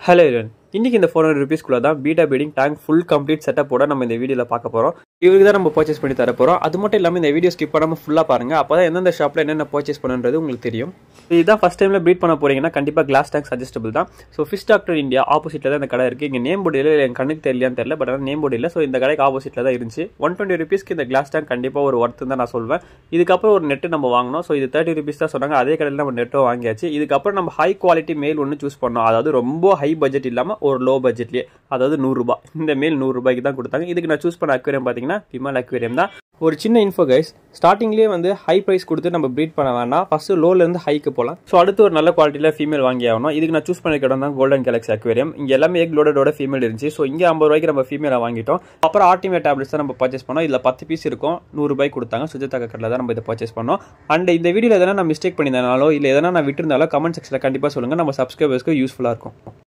hello இவன் இன்னைக்கு இந்த ஃபோர் ஹண்ட்ரட் ருபீஸ்க்குள்ள தான் betta breeding tank full complete செட்டப்போட நம்ம இந்த வீடியோவில் பார்க்க போகிறோம் இவருக்கு தான் நம்ம பர்ச்சேஸ் பண்ணி தர போகிறோம் அது மட்டும் இல்லாமல் இந்த வீடியோ ஸ்கிப் பண்ணாமல் ஃபுல்லாக பாருங்க அப்போ தான் எந்தெந்த ஷாப்பில் என்னென்ன பர்ச்சேஸ் பண்ணுன்றது உங்களுக்கு தெரியும் இதுதான் ஃபஸ்ட் டைமில் ப்ரீட் பண்ண போறீங்கன்னா கண்டிப்பாக கிளாஸ் டேங்க் சஜஸ்டபிள் தான் ஸோ ஃபிஷ் டாக்டர் இந்தியா ஆப்போசிட்டில் தான் இந்த கடை இருக்குது இங்கே நேம் போர்டு இல்லை என் கண்ணுக்கு தெரியலையான்னு தெரியல பட் ஆனால் நேம் போர்டு இல்லை ஸோ இந்த கடைக்கு ஆப்போசிட்டில் தான் இருந்துச்சு ஒன் டுவெண்ட்டி ருபீஸ்க்கு இந்த கிளாஸ் டேங்க் கண்டிப்பாக ஒரு ஒர்த்து தான் நான் சொல்வேன் இதுக்கப்புறம் ஒரு நெட்டு நம்ம வாங்கினோம் ஸோ இது தேர்ட்டி ருபீஸ் தான் சொன்னாங்க அதே கடையில் நம்ம நெட்டோ வாங்கியாச்சு இதுக்கப்புறம் நம்ம ஹை குவாலிட்டி மேல் ஒன்று சூஸ் பண்ணோம் அதாவது ரொம்ப ஹை பட்ஜெட் இல்லாமல் ஒரு லோ பட்ஜெட்லேயே அதாவது நூறுரூபா இந்த மேல் நூறுரூபாய்க்கு தான் கொடுத்தாங்க இதுக்கு நான் சூஸ் பண்ண அக்வேரியம் பார்த்தீங்கன்னா விமல் அக்வேரியம் தான் ஒரு சின்ன இன்ஃபோ கைஸ் ஸ்டார்டிங்லேயே வந்து ஹை ப்ரைஸ் கொடுத்து நம்ம ப்ரீட் பண்ண வேண்டாம் ஃபஸ்ட்டு லோலேருந்து ஹைக்கு போகலாம் ஸோ அடுத்து ஒரு நல்ல குவாலிட்டியில் ஃபீமேல் வாங்கி ஆகணும் இதுக்கு நான் சூஸ் பண்ண இடம் தான் கோல்டன் கேலக்ஸி அக்வேரியம் இங்கே எல்லாமே எக் லோடடோட ஃபீமேல் இருந்துச்சு ஸோ இங்கே ஐம்பது ரூபாய்க்கு நம்ம ஃபீமேலை வாங்கிட்டோம் அப்புறம் ஆர்டிமே டேப்லெட்ஸ் தான் நம்ம பர்ச்சேஸ் பண்ணோம் இதில் பத்து பீஸ் இருக்கும் நூறுரூபாய்க்கு கொடுத்தாங்க சுஜிதா கட்டில் தான் நம்ம இதை பர்ச்சேஸ் பண்ணோம் அண்ட் இந்த வீடியோவில் எதனா நான் மிஸ்டேக் பண்ணியிருந்தாலோ இல்லை எதனா நான் விட்டுருந்தாலோ கமெண்ட் செக்ஷனில் கண்டிப்பாக சொல்லுங்கள் நம்ம சப்ஸ்கிரைபர்ஸ்க்கு யூஸ்ஃபுல்லாக இருக்கும்